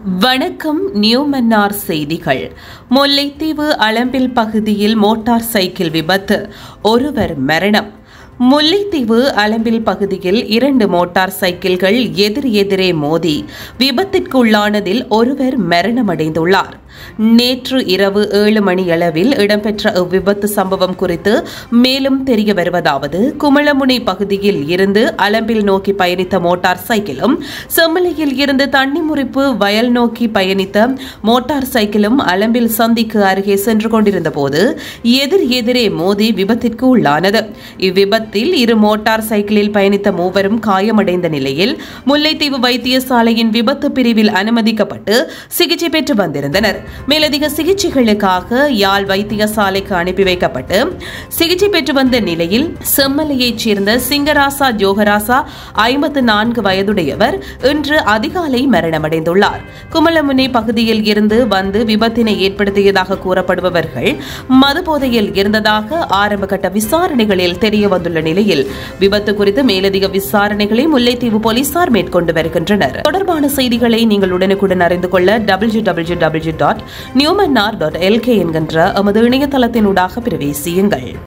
வணக்கம் நியூ மன்னார் செய்திகள் முல்லைத்தீவு அளம்பில் பகுதியில் மோட்டார் சைக்கிள் விபத்து ஒருவர் மரணம் முல்லைத்தீவு அளம்பில் பகுதியில் இரண்டு மோட்டார் சைக்கிள்கள் எதிர் எதிரே மோதி விபத்திற்குள்ளானதில் ஒருவர் மரணமடைந்துள்ளார் நேற்று இரவு ஏழு மணியளவில் இடம்பெற்ற இவ்விபத்து சம்பவம் குறித்து மேலும் தெரிய வருவதாவது குமளமுனை பகுதியில் இருந்து அளம்பில் நோக்கி பயணித்த மோட்டார் சைக்கிளும் செம்மலையில் இருந்து தண்ணிமுறிப்பு வயல் நோக்கி பயணித்த மோட்டார் சைக்கிளும் அளம்பில் சந்திக்கு அருகே சென்று கொண்டிருந்த போது எதிர் எதிரே மோதி விபத்திற்கு உள்ளானது இவ்விபத்தில் இரு மோட்டார் சைக்கிளில் பயணித்த மூவரும் காயமடைந்த நிலையில் முல்லைத்தீவு வைத்தியசாலையின் விபத்து பிரிவில் அனுமதிக்கப்பட்டு சிகிச்சை பெற்று வந்திருந்தனர் மேலதிக சிகிச்சைகளுக்காக யாழ் வைத்தியசாலைக்கு அனுப்பி வைக்கப்பட்டு சிகிச்சை பெற்று வந்த நிலையில் செம்மலையைச் சேர்ந்த சிங்கராசா ஜோகராசா ஐம்பத்து நான்கு வயதுடையவர் இன்று அதிகாலை மரணமடைந்துள்ளார் குமலமுனை பகுதியில் இருந்து வந்து விபத்தினை ஏற்படுத்தியதாக கூறப்படுபவர்கள் மதுபோதையில் இருந்ததாக ஆரம்பகட்ட விசாரணைகளில் தெரிய வந்துள்ள நிலையில் விபத்து குறித்து மேலதிக விசாரணைகளை முல்லைத்தீவு போலீசார் மேற்கொண்டு வருகின்றனர் தொடர்பான செய்திகளை நீங்கள் உடனுக்குடன் அறிந்து கொள்ள W W W dot Newmannar dot LK என்கின்ற எமது இணையதளத்தினூடாக பிரவேசியுங்கள்